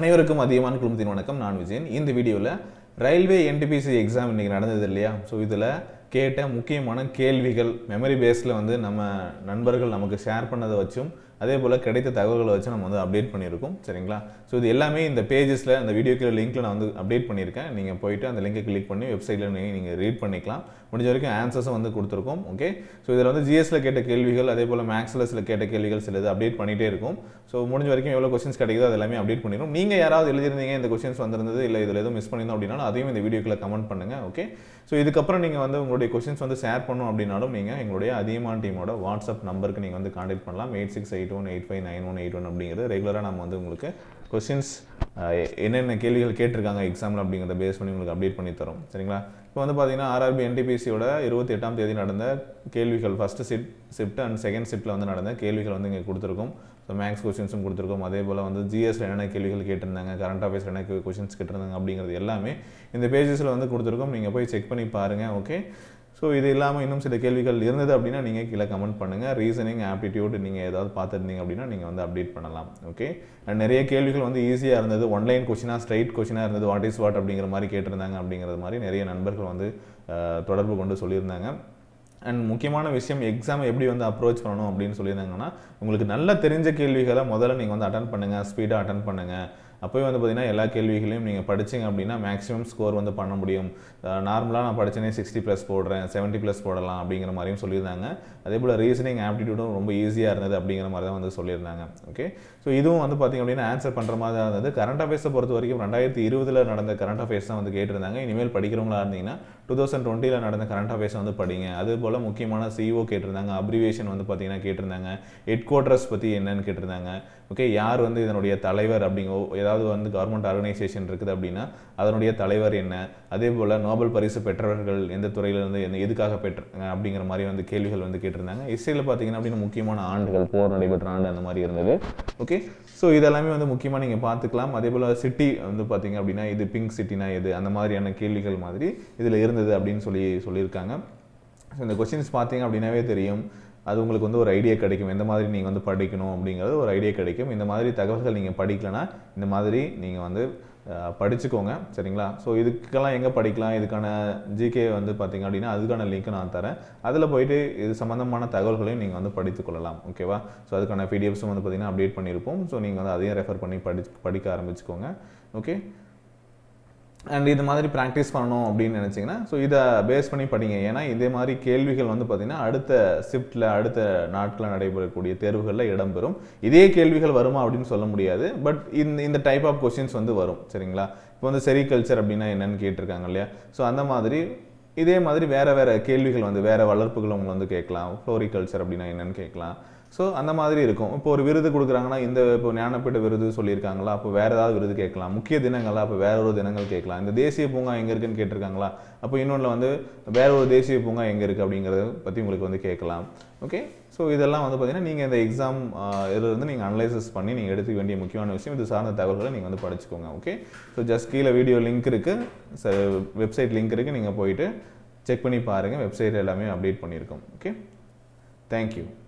அனைவருக்கும் அதிகமான குடும்பத்தின் வணக்கம் நான் விஜயன் இந்த வீடியோவில் ரயில்வே என்டிபிசி எக்ஸாம் இன்னைக்கு நடந்தது இல்லையா ஸோ இதில் கேட்ட முக்கியமான கேள்விகள் மெமரி பேஸில் வந்து நம்ம நண்பர்கள் நமக்கு ஷேர் பண்ணதை வச்சும் அதே போல் கிடைத்த தகவல்களை வச்சு நம்ம வந்து அப்டேட் பண்ணியிருக்கோம் சரிங்களா ஸோ இது எல்லாமே இந்த பேஜஸில் அந்த வீடியோக்கு லிங்க்கில் நான் வந்து அப்டேட் பண்ணியிருக்கேன் நீங்கள் போயிட்டு அந்த லிங்கை கிளிக் பண்ணி வெப்சைட்டில் நீங்கள் நீங்கள் ரீட் பண்ணிக்கலாம் முடிஞ்ச வரைக்கும் ஆன்சர்ஸும் வந்து கொடுத்துருக்கோம் ஓகே ஸோ இதில் வந்து ஜிஎஸ்ல கேட்ட கேள்விகள் அதே போல் மேக்ஸில் சில கேட்ட கேள்விகள் சில இது அப்டேட் பண்ணிகிட்டே இருக்கும் ஸோ முடிஞ்ச வரைக்கும் எவ்வளோ கொஸ்டின்ஸ் கிடைக்குதோ அது எல்லாமே அப்டேட் பண்ணிடும் நீங்கள் யாராவது எழுதிருந்தீங்க இந்த கொஸ்டின்ஸ் வந்திருந்தது இல்லை இதில் எதுவும் மிஸ் பண்ணியிருந்தோம் அப்படின்னாலும் அதையும் இந்த வீடியோக்குள்ள கமெண்ட் பண்ணுங்கள் ஓகே ஸோ இதுக்கப்புறம் நீங்கள் வந்து உங்களுடைய கொஸ்டின்ஸ் வந்து ஷேர் பண்ணணும் அப்படின்னாலும் நீங்கள் எங்களுடைய அதிகமான டீமோட வாட்ஸ்அப் நம்பருக்கு நீங்கள் வந்து காண்டாக்ட் பண்ணலாம் eight six eight one eight five nine one eight one அப்படிங்கிறது ரெகுலராக நம்ம வந்து உங்களுக்கு கொஸ்டின்ஸ் என்னென்ன கேள்விகள் கேட்டிருக்காங்க எக்ஸாமில் அப்படிங்கிறத பேஸ் பண்ணி உங்களுக்கு அப்டேட் பண்ணி தரோம் சரிங்களா இப்போ வந்து பார்த்தீங்கன்னா ஆர்ஆர்பி என்டிபிசியோட இருபத்தி எட்டாம் தேதி நடந்த கேள்விகள் ஃபஸ்ட்டு சிப் ஷிஃப்ட் அண்ட் செகண்ட் ஷிஃப்ட்டில் வந்து நடந்த கேள்விகள் வந்து இங்கே கொடுத்துருக்கோம் ஸோ மேக்ஸ் கொஸ்டின்ஸும் கொடுத்துருக்கோம் அதே போல் வந்து ஜிஎஸ்ல என்னென்ன கேள்விகள் கேட்டிருந்தாங்க கரண்ட் அஃபேர்ஸ் என்ன கொஸ்டின்ஸ் கேட்டிருந்தாங்க அப்படிங்கிறது எல்லாமே இந்த பேஜஸில் வந்து கொடுத்துருக்கோம் நீங்கள் போய் செக் பண்ணி பாருங்கள் ஓகே ஸோ இது இல்லாமல் இன்னும் சில கேள்விகள் இருந்தது அப்படின்னா நீங்கள் கீழே கமெண்ட் பண்ணுங்கள் ரீசனிங் ஆப்டிடியூட் நீங்கள் ஏதாவது பார்த்துருந்தீங்க அப்படின்னா நீங்கள் வந்து அப்டேட் பண்ணலாம் ஓகே அண்ட் நிறைய கேள்விகள் வந்து ஈஸியாக இருந்தது ஒன்லைன் கொஷினாக ஸ்ட்ரைட் கொஷினாக இருந்தது வாட் இஸ் வாட் அப்படிங்கிற மாதிரி கேட்டிருந்தாங்க அப்படிங்கிறது மாதிரி நிறைய நண்பர்கள் வந்து அஹ், தொடர்பு கொண்டு சொல்லியிருந்தாங்க அண்ட் முக்கியமான விஷயம் எக்ஸாம் எப்படி வந்து அப்ரோச் பண்ணணும் அப்படின்னு சொல்லியிருந்தாங்கன்னா உங்களுக்கு நல்லா தெரிஞ்ச கேள்விகளை முதல்ல நீங்கள் வந்து அட்டன் பண்ணுங்கள் ஸ்பீடாக அட்டன் பண்ணுங்கள் அப்போயே வந்து பார்த்தீங்கன்னா எல்லா கேள்விகளையும் நீங்கள் படிச்சீங்க அப்படின்னா மேக்ஸிமம் ஸ்கோர் வந்து பண்ண முடியும் நார்மலாக நான் படிச்சேனே சிக்ஸ்டி ப்ளஸ் போடுறேன் செவன்ட்டி ப்ளஸ் போடலாம் அப்படிங்கிற மாதிரியும் சொல்லியிருந்தாங்க அதே போல் ரீசனிங் ஆப்டிடியூடும் ரொம்ப ஈஸியாக இருந்தது அப்படிங்கிற மாதிரி தான் வந்து சொல்லியிருந்தாங்க ஓகே ஸோ இதுவும் வந்து பார்த்தீங்க அப்படின்னா ஆன்சர் பண்ணுற மாதிரி தான் இருந்தது கரண்ட் அஃபேர்ஸை பொறுத்த வரைக்கும் ரெண்டாயிரத்தி இருபதில் நடந்த கரண்ட் அஃபேர்ஸ் தான் வந்து கேட்டிருந்தாங்க இனிமேல் படிக்கிறவங்களா இருந்தீங்கன்னா டூ தௌசண்ட் டுவெண்ட்டியில் நடந்த கரண்ட் அஃபேர்ஸ் வந்து படிங்க அது போல் முக்கியமான சிஓ கேட்டிருந்தாங்க அப்ரிவேஷன் வந்து பார்த்தீங்கன்னா கேட்டிருந்தாங்க ஹெட் குவார்ட்டர்ஸ் பற்றி என்னன்னு கேட்டிருந்தாங்க ஓகே யார் வந்து இதனுடைய தலைவர் அப்படிங்க ஏதாவது வந்து கவர்மெண்ட் ஆர்கனைசேஷன் இருக்குது அப்படின்னா அதனுடைய தலைவர் என்ன அதே போல் நோபல் பரிசு பெற்றவர்கள் எந்த துறையிலிருந்து என்ன எதுக்காக பெற்றாங்க அப்படிங்கிற மாதிரி வந்து கேள்விகள் வந்து கேட்டிருந்தாங்க இஸ்ரேலில் பார்த்தீங்கன்னா அப்படின்னு முக்கியமான ஆண்டுகள் போர் நடைபெற்ற ஆண்டு அந்த மாதிரி இருந்தது ஓகே ஸோ இதெல்லாமே வந்து முக்கியமாக நீங்கள் பார்த்துக்கலாம் அதே போல் சிட்டி வந்து பார்த்தீங்க அப்படின்னா இது பிங்க் சிட்டினா எது அந்த மாதிரியான கேள்விகள் மாதிரி இதில் இருந்தது அப்படின்னு சொல்லி சொல்லியிருக்காங்க ஸோ இந்த கொஸ்டின்ஸ் பார்த்தீங்க அப்படின்னாவே தெரியும் அது உங்களுக்கு வந்து ஒரு ஐடியா கிடைக்கும் எந்த மாதிரி நீங்கள் வந்து படிக்கணும் அப்படிங்கிறது ஒரு ஐடியா கிடைக்கும் இந்த மாதிரி தகவல்கள் நீங்கள் படிக்கலைன்னா இந்த மாதிரி நீங்கள் வந்து அஹ், படிச்சுக்கோங்க சரிங்களா ஸோ இதுக்கெல்லாம் எங்கே படிக்கலாம் இதுக்கான ஜிகே வந்து பார்த்தீங்க அப்படின்னா அதுக்கான லிங்க் நான் தரேன் அதில் போயிட்டு இது சம்மந்தமான தகவல்களையும் நீங்கள் வந்து படித்துக் கொள்ளலாம் ஓகேவா ஸோ அதுக்கான பிடிஎஃப்ஸும் வந்து பார்த்தீங்கன்னா அப்டேட் பண்ணியிருப்போம் ஸோ நீங்கள் வந்து அதையும் ரெஃபர் பண்ணி படி படிக்க ஆரம்பிச்சுக்கோங்க ஓகே அண்ட் இது மாதிரி ப்ராக்டிஸ் பண்ணணும் அப்படின்னு நினச்சிங்கன்னா ஸோ இதை பேஸ் பண்ணி படிங்க ஏன்னா இதே மாதிரி கேள்விகள் வந்து பார்த்தீங்கன்னா அடுத்த ஷிஃப்ட்டில் அடுத்த நாட்களில் நடைபெறக்கூடிய தேர்வுகளில் இடம்பெறும் இதே கேள்விகள் வருமா அப்படின்னு சொல்ல முடியாது பட் இந்த இந்த டைப் ஆஃப் கொஸ்டின்ஸ் வந்து வரும் சரிங்களா இப்போ வந்து செரிகல்ச்சர் அப்படின்னா என்னன்னு கேட்டிருக்காங்க இல்லையா ஸோ அந்த மாதிரி இதே மாதிரி வேற வேற கேள்விகள் வந்து வேற வளர்ப்புகள் அவங்க வந்து கேட்கலாம் ஃப்ளோரிகல்ச்சர் அப்படின்னா என்னன்னு கேட்கலாம் ஸோ அந்த மாதிரி இருக்கும் இப்போ ஒரு விருது கொடுக்குறாங்கன்னா இந்த இப்போ ஞானப்பீட விருது சொல்லியிருக்காங்களா அப்போ வேற ஏதாவது விருது கேட்கலாம் முக்கிய தினங்களா அப்போ வேற ஒரு தினங்கள் கேட்கலாம் இந்த தேசிய பூங்கா எங்கே இருக்குன்னு கேட்டிருக்காங்களா அப்போ இன்னொன்றில் வந்து வேற ஒரு தேசிய பூங்கா எங்கே இருக்குது அப்படிங்கிறத பற்றி உங்களுக்கு வந்து கேட்கலாம் ஓகே ஸோ இதெல்லாம் வந்து பார்த்தீங்கன்னா நீங்கள் இந்த எக்ஸாம் இதிலிருந்து நீங்கள் அனலைசிஸ் பண்ணி நீங்கள் எடுத்துக்க வேண்டிய முக்கியமான விஷயம் இது சார்ந்த தகவல்களை நீங்கள் வந்து படிச்சுக்கோங்க ஓகே ஸோ ஜஸ்ட் கீழே வீடியோ லிங்க் இருக்குது வெப்சைட் லிங்க் இருக்குது நீங்கள் போயிட்டு செக் பண்ணி பாருங்கள் வெப்சைட் எல்லாமே அப்டேட் பண்ணியிருக்கோம் ஓகே தேங்க்யூ